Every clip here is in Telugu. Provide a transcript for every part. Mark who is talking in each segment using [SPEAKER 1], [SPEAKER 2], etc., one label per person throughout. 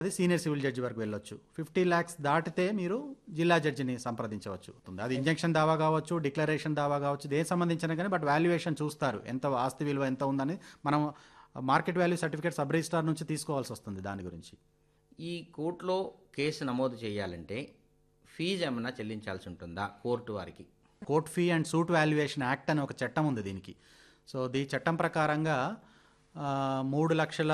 [SPEAKER 1] అది సీనియర్ సివిల్ జడ్జి వరకు వెళ్ళొచ్చు ఫిఫ్టీ ల్యాక్స్ దాటితే మీరు జిల్లా జడ్జిని సంప్రదించవచ్చు అది ఇంజక్షన్ దావా కావచ్చు డిక్లరేషన్ దావా కావచ్చు దేనికి సంబంధించిన కానీ బట్ వాల్యుయేషన్ చూస్తారు ఎంత ఆస్తి విలువ ఎంత ఉందని మనం market value certificate sub registrar నుంచి తీసుకోవాల్సి వస్తుంది దాని గురించి
[SPEAKER 2] ఈ కోర్టులో కేసు నమోదు చేయాలంటే ఫీజు ఏమైనా చెల్లించాల్సి ఉంటుందా కోర్టు వారికి
[SPEAKER 1] court fee and suit valuation act అని ఒక చట్టం ఉంది దీనికి సో దీ చట్టం ప్రకారంగా ఆ, మూడు లక్షల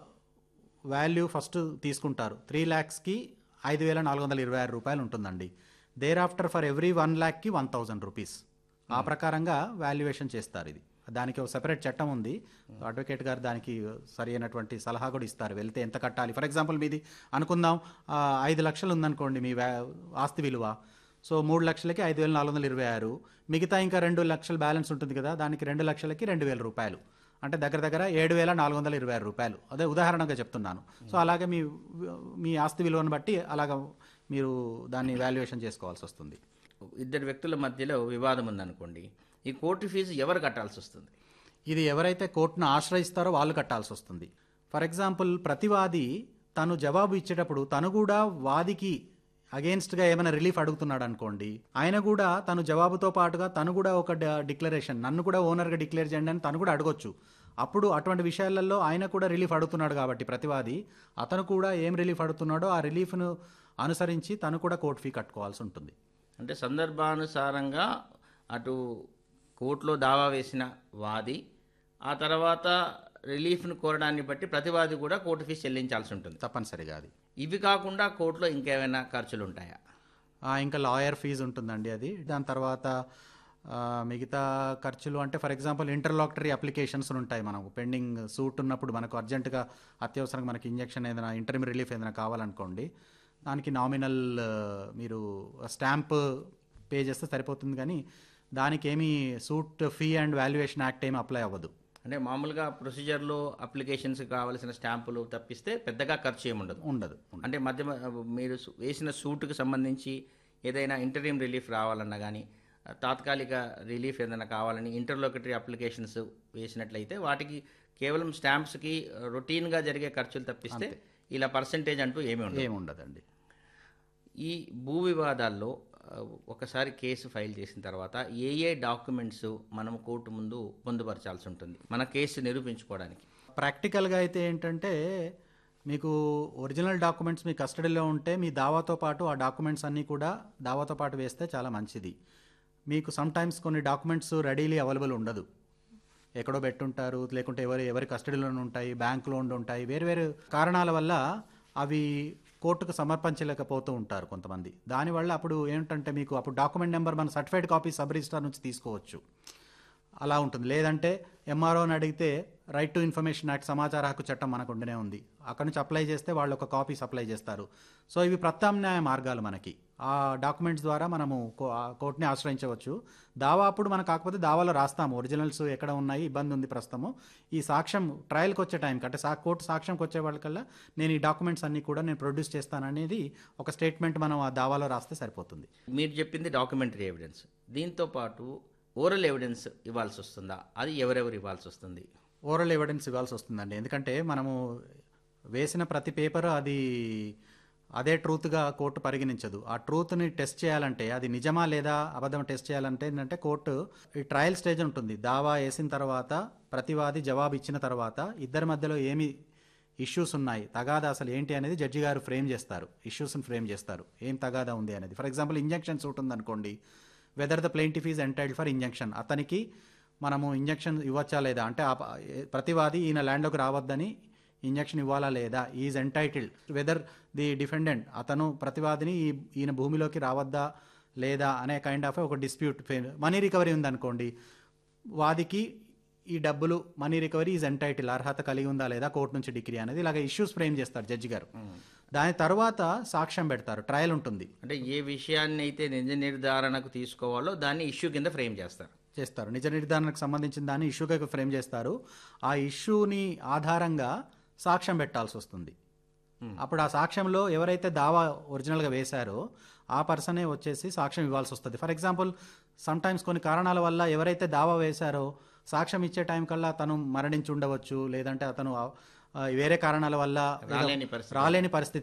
[SPEAKER 1] వాల్యూ ఫస్ట్ తీసుకుంటారు త్రీ ల్యాక్స్కి ఐదు వేల నాలుగు వందల ఇరవై ఆరు రూపాయలు ఉంటుందండి thereafter for every one ల్యాక్కి వన్ థౌజండ్ రూపీస్ ఆ ప్రకారంగా వాల్యుయేషన్ చేస్తారు ఇది దానికి ఒక సెపరేట్ చట్టం ఉంది అడ్వకేట్ గారు దానికి సరి అయినటువంటి సలహా కూడా ఇస్తారు వెళ్తే ఎంత కట్టాలి ఫర్ ఎగ్జాంపుల్ మీది అనుకుందాం ఆ, ఐదు లక్షలు ఉందనుకోండి మీ వ్యా ఆస్తి విలువ సో మూడు లక్షలకి ఐదు వేల నాలుగు వందల ఇరవై ఆరు మిగతా ఇంకా రెండు లక్షల బ్యాలెన్స్ ఉంటుంది కదా దానికి రెండు లక్షలకి రెండు వేల రూపాయలు అంటే దగ్గర దగ్గర ఏడు వేల నాలుగు వందల ఇరవై ఆరు రూపాయలు అదే ఉదాహరణగా చెప్తున్నాను సో అలాగే మీ మీ ఆస్తి విలువను బట్టి అలాగ మీరు దాన్ని వాల్యుయేషన్ చేసుకోవాల్సి వస్తుంది
[SPEAKER 2] ఇద్దరు వ్యక్తుల మధ్యలో వివాదం ఉందనుకోండి ఈ కోర్టు ఫీజు ఎవరు కట్టాల్సి వస్తుంది
[SPEAKER 1] ఇది ఎవరైతే కోర్టును ఆశ్రయిస్తారో వాళ్ళు కట్టాల్సి వస్తుంది ఫర్ ఎగ్జాంపుల్ ప్రతివాది తను జవాబు ఇచ్చేటప్పుడు తను కూడా వాదికి అగేన్స్ట్గా ఏమైనా రిలీఫ్ అడుగుతున్నాడు అనుకోండి ఆయన కూడా తను జవాబుతో పాటుగా తను కూడా ఒక డిక్లరేషన్ నన్ను కూడా ఓనర్గా డిక్లేర్ చేయండి అని తను కూడా అడగొచ్చు అప్పుడు అటువంటి విషయాలలో ఆయన కూడా రిలీఫ్ అడుగుతున్నాడు కాబట్టి ప్రతివాది అతను కూడా ఏం రిలీఫ్ అడుగుతున్నాడో ఆ రిలీఫ్ను అనుసరించి తను కూడా కోర్టు ఫీ కట్టుకోవాల్సి ఉంటుంది
[SPEAKER 2] అంటే సందర్భానుసారంగా అటు కోర్టులో దావా వేసిన వాది ఆ తర్వాత రిలీఫ్ను కోరడాన్ని బట్టి ప్రతివాది కూడా కోర్టు ఫీజు చెల్లించాల్సి ఉంటుంది
[SPEAKER 1] తప్పనిసరిగా అది
[SPEAKER 2] ఇవి కాకుండా కోర్టులో ఇంకేమైనా ఖర్చులు ఉంటాయా
[SPEAKER 1] ఆ, ఇంకా లాయర్ ఫీజు ఉంటుందండి అది దాని తర్వాత ఆ, మిగతా ఖర్చులు అంటే ఫర్ ఎగ్జాంపుల్ ఇంటర్లాక్టరీ అప్లికేషన్స్ ఉంటాయి మనకు పెండింగ్ సూట్ ఉన్నప్పుడు మనకు అర్జెంటుగా అత్యవసరంగా మనకి ఇంజెక్షన్ ఏదైనా ఇంటర్మ్ రిలీఫ్ ఏదైనా కావాలనుకోండి దానికి నామినల్ మీరు స్టాంప్ పే చేస్తే సరిపోతుంది కానీ దానికి ఏమీ suit fee and valuation act ఏమి అప్లై అవ్వదు
[SPEAKER 2] అంటే మామూలుగా ప్రొసీజర్లో అప్లికేషన్స్ కావాల్సిన స్టాంపులు తప్పిస్తే పెద్దగా ఖర్చు ఏముండదు
[SPEAKER 1] ఉండదు
[SPEAKER 2] అంటే మధ్య మ- మీరు సు- వేసిన సూటుకు సంబంధించి ఏదైనా ఇంటరీమ్ రిలీఫ్ రావాలన్నా కానీ తాత్కాలిక రిలీఫ్ ఏదైనా కావాలని ఇంటర్లోకటరీ అప్లికేషన్స్ వేసినట్లయితే వాటికి కేవలం స్టాంప్స్కి రొటీన్గా జరిగే ఖర్చులు తప్పిస్తే ఇలా పర్సంటేజ్ అంటూ ఏమీ ఉండదు
[SPEAKER 1] ఏమి ఉండదండి
[SPEAKER 2] ఈ భూ వివాదాల్లో ఆ, ఒకసారి కేసు ఫైల్ చేసిన తర్వాత ఏ ఏ డాక్యుమెంట్స్ మనం కోర్టు ముందు పొందుపరచాల్సి ఉంటుంది మన కేసు నిరూపించుకోవడానికి
[SPEAKER 1] ప్రాక్టికల్గా అయితే ఏంటంటే మీకు ఒరిజినల్ డాక్యుమెంట్స్ మీ కస్టడీలో ఉంటే మీ దావాతో పాటు ఆ డాక్యుమెంట్స్ అన్నీ కూడా దావాతో పాటు వేస్తే చాలా మంచిది మీకు సమ్ టైమ్స్ కొన్ని డాక్యుమెంట్స్ రెడీలీ అవైలబుల్ ఉండదు ఎక్కడో పెట్టుంటారు లేకుంటే ఎవరి ఎవరి కస్టడీలోనే ఉంటాయి బ్యాంకులో ఉండి ఉంటాయి వేరు వేరు కారణాల వల్ల అవి కోర్టుకు సమర్పించలేకపోతూ ఉంటారు కొంతమంది దానివల్ల అప్పుడు ఏంటంటే మీకు అప్పుడు డాక్యుమెంట్ నెంబర్ మన సర్టిఫైడ్ కాపీ సబ్ రిజిస్టార్ నుంచి తీసుకోవచ్చు అలా ఉంటుంది లేదంటే ఎంఆర్ఓని అడిగితే రైట్ టు ఇన్ఫర్మేషన్ యాక్ట్ సమాచార హక్కు చట్టం మనకు ఉండనే ఉంది అక్కడ నుంచి అప్లై చేస్తే వాళ్ళు ఒక కాపీ సప్లై చేస్తారు సో ఇవి ప్రత్యామ్నాయ మార్గాలు మనకి ఆ డాక్యుమెంట్స్ ద్వారా మనము కో- ఆ కోర్టుని ఆశ్రయించవచ్చు దావా అప్పుడు మనం కాకపోతే దావాలో రాస్తాము ఒరిజినల్స్ ఎక్కడ ఉన్నాయి ఇబ్బంది ఉంది ప్రస్తుతము ఈ సాక్ష్యం ట్రయల్కి వచ్చే టైంకి అంటే సా కోర్టు సాక్ష్యంకి వచ్చే వాళ్ళకల్లా నేను ఈ డాక్యుమెంట్స్ అన్ని కూడా నేను ప్రొడ్యూస్ చేస్తాననేది ఒక స్టేట్మెంట్ మనం ఆ దావాలో రాస్తే సరిపోతుంది
[SPEAKER 2] మీరు చెప్పింది డాక్యుమెంటరీ ఎవిడెన్స్ దీంతో పాటు ఓరల్ ఎవిడెన్స్ ఇవ్వాల్సి వస్తుందా అది ఎవరెవరు ఇవ్వాల్సి వస్తుంది
[SPEAKER 1] ఓరల్ ఎవిడెన్స్ ఇవ్వాల్సి వస్తుందండి ఎందుకంటే మనము వేసిన ప్రతి పేపర్ అది అదే ట్రూత్గా కోర్టు పరిగణించదు ఆ ట్రూత్ని టెస్ట్ చేయాలంటే అది నిజమా లేదా అబద్ధం టెస్ట్ చేయాలంటే ఏంటంటే కోర్టు ఈ ట్రయల్ స్టేజ్ ఉంటుంది దావా వేసిన తర్వాత ప్రతివాది జవాబు ఇచ్చిన తర్వాత ఇద్దరి మధ్యలో ఏమి ఇష్యూస్ ఉన్నాయి తగాదా అసలు ఏంటి అనేది జడ్జి గారు ఫ్రేమ్ చేస్తారు ఇష్యూస్ని ఫ్రేమ్ చేస్తారు ఏం తగాదా ఉంది అనేది ఫర్ ఎగ్జాంపుల్ ఇంజెక్షన్ సూట్ ఉందనుకోండి whether the plaintiff is entitled for injunction అతనికి మనము ఇంజెక్షన్ ఇవ్వచ్చా లేదా అంటే ఆ ప- ఏ- ప్రతివాది ఈయన ల్యాండ్లోకి రావద్దని ఇంజెక్షన్ ఇవ్వాలా లేదా is entitled whether the defendant అతను ప్రతివాదిని ఈ ఈయన భూమిలోకి రావద్దా లేదా అనే కైండ్ ఆఫ్ ఒక డిస్ప్యూట్ మనీ రికవరీ ఉందనుకోండి వాదికి ఈ డబ్బులు మనీ రికవరీ ఈజ్ ఎంటైటిల్ అర్హత కలిగి ఉందా లేదా కోర్టు నుంచి డిగ్రీ అనేది ఇలాగ ఇష్యూస్ ఫ్రేమ్ చేస్తారు జడ్జి గారు దాని తర్వాత సాక్ష్యం పెడతారు ట్రయల్ ఉంటుంది
[SPEAKER 2] అంటే ఏ విషయాన్ని అయితే నిజ నిర్ధారణకు తీసుకోవాలో దాన్ని ఇష్యూ కింద ఫ్రేమ్ చేస్తారు
[SPEAKER 1] చేస్తారు నిజ నిర్ధారణకు సంబంధించిన దాన్ని ఇష్యూగా ఫ్రేమ్ చేస్తారు ఆ ఇష్యూని ఆధారంగా సాక్ష్యం పెట్టాల్సి వస్తుంది అప్పుడు ఆ సాక్ష్యంలో ఎవరైతే దావా ఒరిజినల్గా వేశారో ఆ పర్సనే వచ్చేసి సాక్ష్యం ఇవ్వాల్సి వస్తుంది ఫర్ ఎగ్జాంపుల్ సమ్ టైమ్స్ కొన్ని కారణాల వల్ల ఎవరైతే దావా వేశారో సాక్ష్యం ఇచ్చే టైం కల్లా తను మరణించి ఉండవచ్చు లేదంటే అతను ఆ- ఆ, వేరే కారణాల వల్ల
[SPEAKER 2] రాలేని పరిస్థితి
[SPEAKER 1] రాలేని పరిస్థితి